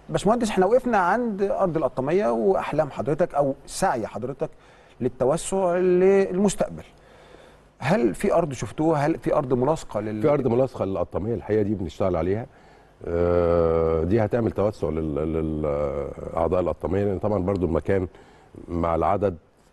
باشمهندس احنا وقفنا عند ارض القطاميه واحلام حضرتك او سعي حضرتك للتوسع للمستقبل هل في ارض شفتوها هل في ارض ملاصقه لل في ارض ملاصقه للقطاميه الحقيقه دي بنشتغل عليها آه، دي هتعمل توسع للاعضاء القطاميه لان طبعا برضو المكان مع العدد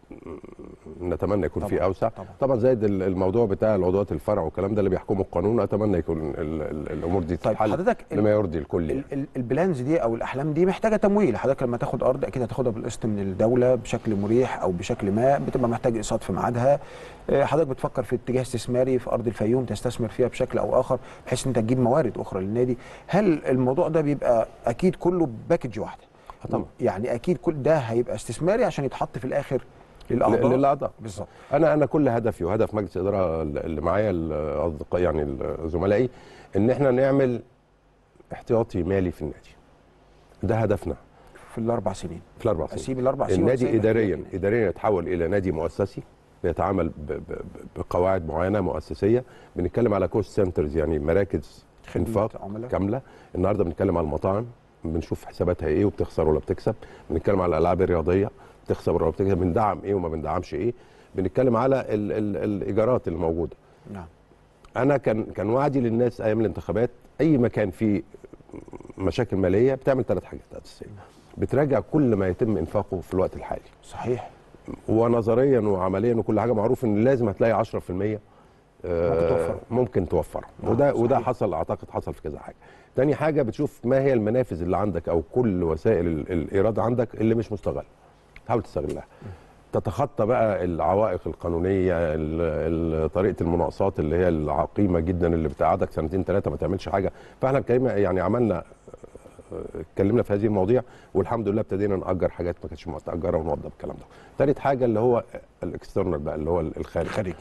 نتمنى يكون طبعاً، فيه اوسع طبعاً. طبعا زائد ال- الموضوع بتاع العضوات الفرع والكلام ده اللي بيحكمه القانون اتمنى يكون ال- ال- الامور دي طيب تتحل حضرتك ال- لما يرضي الكل ال- يعني. ال- البلانز دي او الاحلام دي محتاجه تمويل حضرتك لما تاخد ارض اكيد هتاخدها بالقسط من الدوله بشكل مريح او بشكل ما بتبقى محتاج اقساط في ميعادها آه، حضرتك بتفكر في اتجاه استثماري في ارض الفيوم تستثمر فيها بشكل او اخر بحيث ان انت تجيب موارد اخرى للنادي هل الموضوع ده بيبقى اكيد كله باكج واحده آه طبعا. يعني اكيد كل ده هيبقى استثماري عشان يتحط في الاخر للاعضاء للاعضاء بالظبط انا انا كل هدفي وهدف مجلس الاداره اللي معايا الاصدقاء يعني زملائي ان احنا نعمل احتياطي مالي في النادي ده هدفنا في الاربع سنين في الاربع سنين اسيب الاربع سنين النادي وأسيب اداريا النادي. اداريا يتحول الى نادي مؤسسي بيتعامل ب- ب- ب- بقواعد معينه مؤسسيه بنتكلم على كوست سنترز يعني مراكز خدمة انفاق عملاء. كامله النهارده بنتكلم على المطاعم بنشوف حساباتها ايه وبتخسر ولا بتكسب بنتكلم على الالعاب الرياضيه بتخسر ولا بتكسب بندعم ايه وما بندعمش ايه بنتكلم على ال ال الايجارات اللي موجوده نعم انا كان كان وعدي للناس ايام الانتخابات اي مكان فيه مشاكل ماليه بتعمل ثلاث حاجات اساسيه بتراجع كل ما يتم انفاقه في الوقت الحالي صحيح ونظريا وعمليا وكل حاجه معروف ان لازم هتلاقي 10% آه، ممكن توفره. ممكن توفره نعم، وده وده صحيح. حصل اعتقد حصل في كذا حاجه تاني حاجه بتشوف ما هي المنافذ اللي عندك او كل وسائل ال- الايراد عندك اللي مش مستغله تحاول تستغلها تتخطى بقى العوائق القانونيه ال- ال- طريقه المناقصات اللي هي العقيمه جدا اللي بتقعدك سنتين ثلاثه ما تعملش حاجه فاحنا كلمة يعني عملنا اتكلمنا في هذه المواضيع والحمد لله ابتدينا نأجر حاجات ما كانتش متأجرة ونوضب الكلام ده. ثالث حاجة اللي هو الاكسترنال بقى اللي هو الخارج. خارجي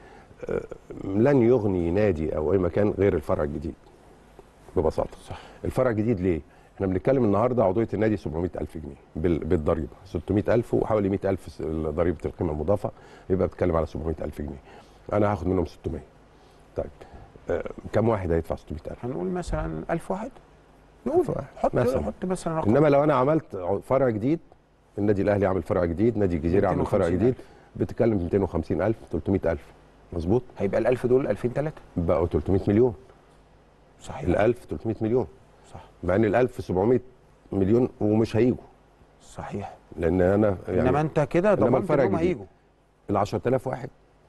لن يغني نادي او اي مكان غير الفرع الجديد. ببساطة. صح الفرع الجديد ليه؟ احنا بنتكلم النهارده عضويه النادي 700000 جنيه بال- بالضريبه 600000 وحوالي 100000 س- ضريبه القيمه المضافه يبقى بتتكلم على 700000 جنيه. انا هاخد منهم 600. طيب آه، كم واحد هيدفع 600000؟ هنقول مثلا 1000 واحد نقول ألف واحد. حط مثلاً. حط مثلا رقم انما لو انا عملت ع- فرع جديد النادي الاهلي عامل فرع جديد نادي الجزيره عامل فرع 250,000. جديد بتتكلم في 250000 300000 مظبوط هيبقى ال 1000 دول 2000 3 بقوا 300 مليون صحيح ال 1000 300 مليون صح مع ان ال 1000 700 مليون ومش هيجوا صحيح لان انا انما يعني انت كده إنما ضمنت الفرق انهم جديد. هيجوا ال 10000 واحد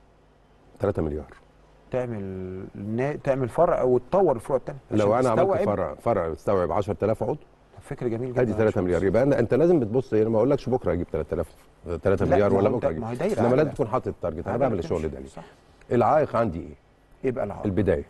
3 مليار تعمل نا- تعمل فرع وتطور الفروع الثانيه لو انا عملت فرع فرع يستوعب 10000 عضو فكر جميل جدا ادي يا 3 باشمهندس. مليار يبقى انت انت لازم بتبص انا ما اقولكش بكره اجيب 3000 3 لا، مليار ما ولا هو بكره أنت- اجيب ما هي دايرة انما عادة. لازم تكون حاطط التارجت انا عادة بعمل بتمشي. الشغل ده ليه صح. العائق عندي ايه يبقى العرض البدايه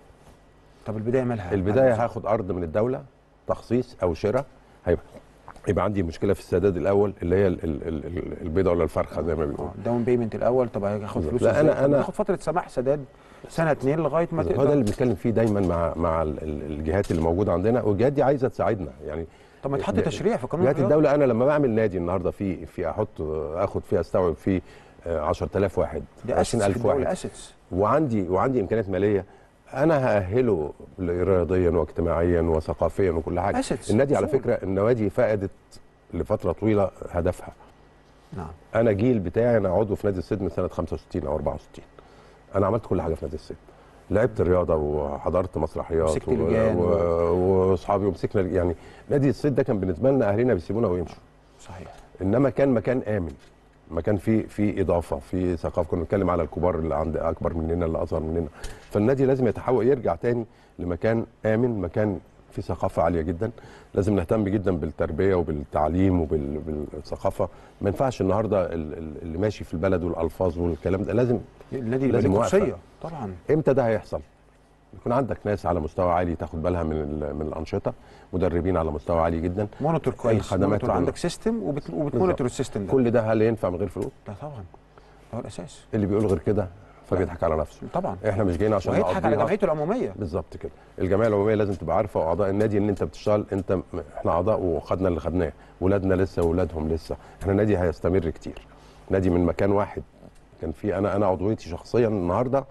طب البدايه مالها البدايه مالها؟ هاخد ارض من الدوله تخصيص او شراء هيبقى يبقى عندي مشكله في السداد الاول اللي هي ال- ال- ال- ال- البيضه ولا الفرخه زي ما بيقولوا داون بيمنت الاول طب هياخد بالظبط. فلوس لا، إزاي؟ أنا- طب أنا- تاخد فتره سماح سداد سنه اتنين لغايه ما هو ده تقدر اللي بنتكلم فيه دايما مع مع ال- ال- الجهات اللي موجوده عندنا والجهات دي عايزه تساعدنا يعني طب ما تحط تشريع في قانون جهات الرياضة. الدوله انا لما بعمل نادي النهارده في في احط اخد فيه استوعب فيه آه، 10000 واحد ده اسس في 20000 الدوله واحد اسس وعندي وعندي امكانيات ماليه انا هاهله رياضيا واجتماعيا وثقافيا وكل حاجه Assets. النادي على أصول. فكره النوادي فقدت لفتره طويله هدفها نعم انا جيل بتاعي انا عضو في نادي السد من سنه 65 او 64 انا عملت كل حاجه في نادي السد لعبت الرياضه وحضرت مسرحيات مسكت لجان و- و- واصحابي ومسكنا يعني نادي السد ده كان بالنسبه لنا اهالينا بيسيبونا ويمشوا صحيح انما كان مكان امن مكان فيه فيه اضافه فيه ثقافه كنا بنتكلم على الكبار اللي عند اكبر مننا اللي اصغر مننا فالنادي لازم يتحول يرجع تاني لمكان امن مكان فيه ثقافه عاليه جدا لازم نهتم جدا بالتربيه وبالتعليم وبالثقافه ما ينفعش النهارده ال- ال- اللي ماشي في البلد والالفاظ والكلام ده لازم النادي يبقى لازم ليه واقفة. قدسيه طبعا امتى ده هيحصل يكون عندك ناس على مستوى عالي تاخد بالها من ال- من الانشطه مدربين على مستوى عالي جدا مونيتور كويس الخدمات مونيتور كلها. عندك سيستم وبت... وبتمونيتور السيستم ده كل ده هل ينفع من غير فلوس ده طبعا ده هو الاساس اللي بيقول غير كده فبيضحك على نفسه طبعا احنا مش جايين عشان وهيضحك على نقضيها. جمعيته العموميه بالظبط كده الجمعيه العموميه لازم تبقى عارفه واعضاء النادي ان انت بتشتغل انت م- احنا اعضاء وخدنا اللي خدناه ولادنا لسه واولادهم لسه احنا النادي هيستمر كتير نادي من مكان واحد كان في انا انا عضويتي شخصيا النهارده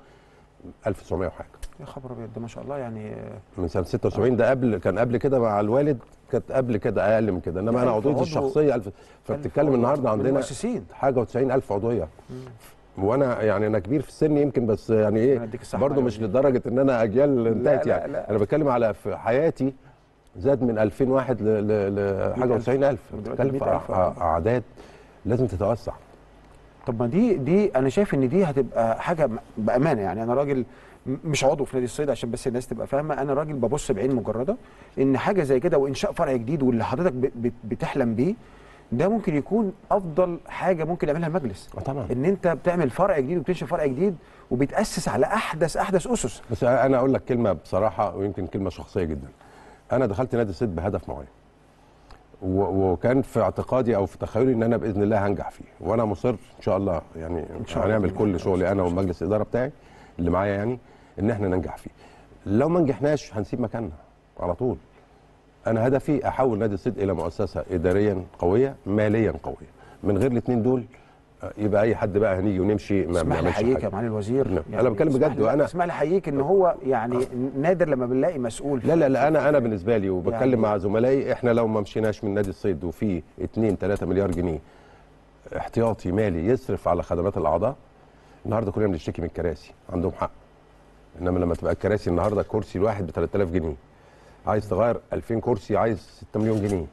1900 وحاجه يا خبر ابيض ده ما شاء الله يعني آه، من سنه 76 ده قبل كان قبل كده مع الوالد كانت قبل كده اقل من كده انما انا ألف عضويتي عضو- الشخصيه ألف فبتتكلم عضو النهارده من عندنا المؤسسين. حاجه و90 الف عضويه وانا يعني انا كبير في السن يمكن بس يعني ايه ربنا يديك الصحة برضه يا مش وزير. لدرجه ان انا اجيال انتهت لا، يعني لا. انا بتكلم على في حياتي زاد من 2000 واحد ل- ل- لحاجه 100,000. و90 الف ودلوقتي بتتكلم في 100,000. أع- اعداد لازم تتوسع طب ما دي دي انا شايف ان دي هتبقى حاجه م- بامانه يعني انا راجل م- مش عضو في نادي الصيد عشان بس الناس تبقى فاهمه انا راجل ببص بعين مجرده ان حاجه زي كده وانشاء فرع جديد واللي حضرتك ب- ب- بتحلم بيه ده ممكن يكون افضل حاجه ممكن يعملها المجلس آه طبعا. ان انت بتعمل فرع جديد وبتنشئ فرع جديد وبيتاسس على احدث احدث اسس بس انا اقول لك كلمه بصراحه ويمكن كلمه شخصيه جدا انا دخلت نادي الصيد بهدف معين و- وكان في اعتقادي او في تخيلي ان انا باذن الله هنجح فيه وانا مصر ان شاء الله يعني ان شاء الله. هنعمل كل شغلي انا ومجلس الاداره بتاعي اللي معايا يعني ان احنا ننجح فيه لو ما نجحناش هنسيب مكاننا على طول انا هدفي احول نادي الصيد الى مؤسسه اداريا قويه ماليا قويه من غير الاثنين دول آه، يبقى اي حد بقى هنيجي ونمشي ما اسمح لي بنعملش احييك يا حاجه معالي الوزير نعم. أنا بتكلم اسمح بجد لي- وأنا- اسمح لي احييك ان هو يعني نادر لما بنلاقي مسؤول لا لا لا انا انا بالنسبه لي وبتكلم يعني- مع زملائي احنا لو ما مشيناش من نادي الصيد وفي 2 3 مليار جنيه احتياطي مالي يصرف على خدمات الاعضاء النهارده كلنا بنشتكي من الكراسي عندهم حق انما لما تبقى الكراسي النهارده الكرسي الواحد ب 3000 جنيه عايز تغير 2000 كرسي عايز 6 مليون جنيه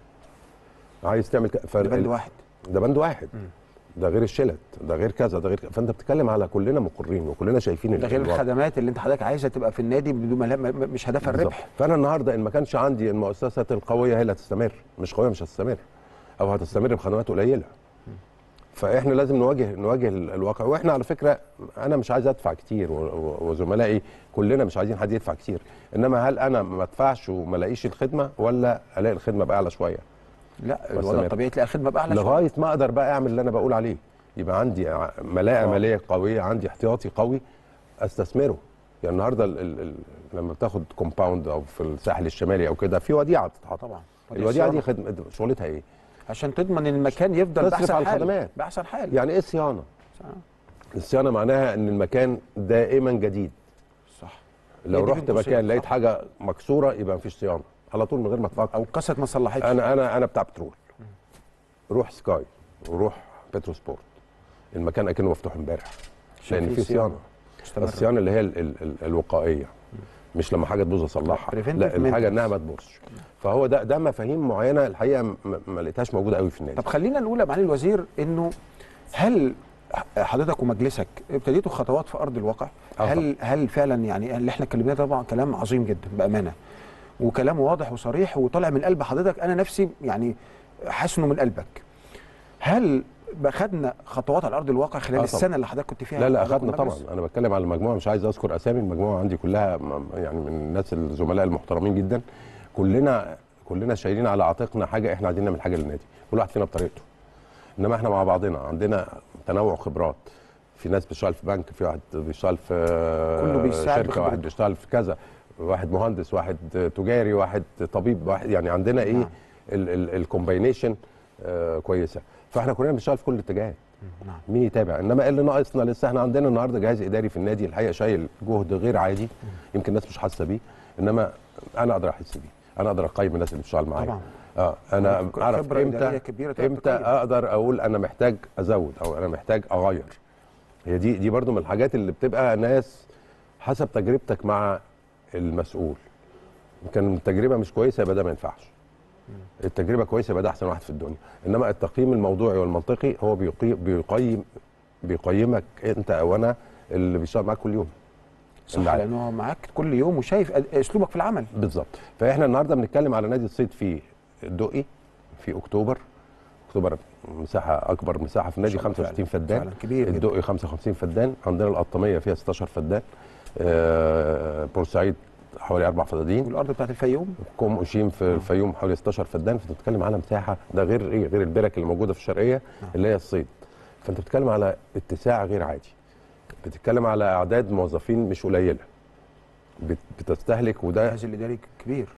عايز تعمل ك... ف... ده بند واحد ده بند واحد ده غير الشلت ده غير كذا ده غير ك- فانت بتتكلم على كلنا مقرين وكلنا شايفين ده غير الوضع. الخدمات اللي انت حضرتك عايزها تبقى في النادي بدون ما ما- مش هدفها بالظبط. الربح فانا النهارده ان ما كانش عندي المؤسسات القويه هي اللي هتستمر مش قويه مش هتستمر او هتستمر بخدمات قليله فاحنا لازم نواجه نواجه ال- الواقع واحنا على فكره انا مش عايز ادفع كتير و- و- وزملائي كلنا مش عايزين حد يدفع كتير انما هل انا ما ادفعش وما الاقيش الخدمه ولا الاقي الخدمه باعلى شويه لا واستمر. الوضع الطبيعي تلاقي خدمه باعلى شوية. لغايه ما اقدر بقى اعمل اللي انا بقول عليه يبقى عندي ع- ملاءه آه. ماليه قويه عندي احتياطي قوي استثمره يعني النهارده ال ال ال لما بتاخد كومباوند او في الساحل الشمالي او كده في وديعه بتتحط طبعا الوديعه دي خدمه شغلتها ايه؟ عشان تضمن ان المكان يفضل تصرف باحسن على حال الخدمات. باحسن حال يعني ايه صيانه؟ صح. الصيانه معناها ان المكان دائما جديد صح لو هي دي رحت بنت مكان صيانة، لقيت صح. حاجه مكسوره يبقى مفيش صيانه على طول من غير ما تفكر او قصه ما صلحتش انا انا انا بتاع بترول روح سكاي وروح بترو سبورت المكان اكنه مفتوح امبارح عشان لان في في صيانة صيانه مستمرة. الصيانه اللي هي ال ال ال الوقائيه مش لما حاجه تبوظ اصلحها Preventive لا الحاجه maintenance. انها ما تبوظش فهو ده ده مفاهيم معينه الحقيقه م- ما لقيتهاش موجوده قوي في النادي طب خلينا نقول يا معالي الوزير انه هل حضرتك ومجلسك ابتديتوا خطوات في ارض الواقع آه هل هل فعلا يعني اللي احنا اتكلمناه طبعا كلام عظيم جدا بامانه وكلام واضح وصريح وطالع من قلب حضرتك انا نفسي يعني حاسس انه من قلبك هل خدنا خطوات على ارض الواقع خلال آه طبعا. السنه اللي حضرتك كنت فيها لا لا حضرتك اخذنا طبعا والمجلس؟ انا بتكلم على المجموعه مش عايز اذكر اسامي المجموعه عندي كلها م- يعني من الناس الزملاء المحترمين جدا كلنا كلنا شايلين على عاتقنا حاجه احنا عايزين نعمل حاجه للنادي كل واحد فينا بطريقته انما احنا مع بعضنا عندنا تنوع خبرات في ناس بتشتغل في بنك في واحد بيشتغل في كله بيساعد شركه بخبرته. واحد بيشتغل في كذا واحد مهندس واحد تجاري واحد طبيب واحد يعني عندنا ايه نعم. الكومباينيشن كويسه فاحنا كلنا بنشتغل في كل الاتجاهات نعم مين يتابع انما اللي ناقصنا لسه احنا عندنا النهارده جهاز اداري في النادي الحقيقه شايل جهد غير عادي يمكن الناس مش حاسه بيه انما انا اقدر احس بيه انا اقدر اقيم الناس اللي بتشتغل معايا طبعا. اه انا خبرة اعرف إدارية امتى كبيرة تقدر امتى تقيم. اقدر اقول انا محتاج ازود او انا محتاج اغير هي دي دي برضو من الحاجات اللي بتبقى ناس حسب تجربتك مع المسؤول كان التجربه مش كويسه يبقى ده ما ينفعش التجربه كويسه يبقى ده احسن واحد في الدنيا انما التقييم الموضوعي والمنطقي هو بيقيم بيقيم بيقيمك انت او انا اللي بيشتغل معاك كل يوم صح اللي عارف. لانه هو معاك كل يوم وشايف أد- اسلوبك في العمل بالظبط فاحنا النهارده بنتكلم على نادي الصيد في الدقي في اكتوبر اكتوبر مساحه اكبر مساحه في النادي شاء الله 65 فعلاً. فدان فعلاً كبير جداً. الدقي 55 فدان عندنا القطاميه فيها 16 فدان آه، بورسعيد حوالي اربع فدادين والارض بتاعت الفيوم كوم اوشيم في الفيوم حوالي 16 فدان فانت بتتكلم على مساحه ده غير ايه غير البرك اللي موجوده في الشرقيه اللي هي الصيد فانت بتتكلم على اتساع غير عادي بتتكلم على اعداد موظفين مش قليله بت- بتستهلك وده الجهاز الاداري كبير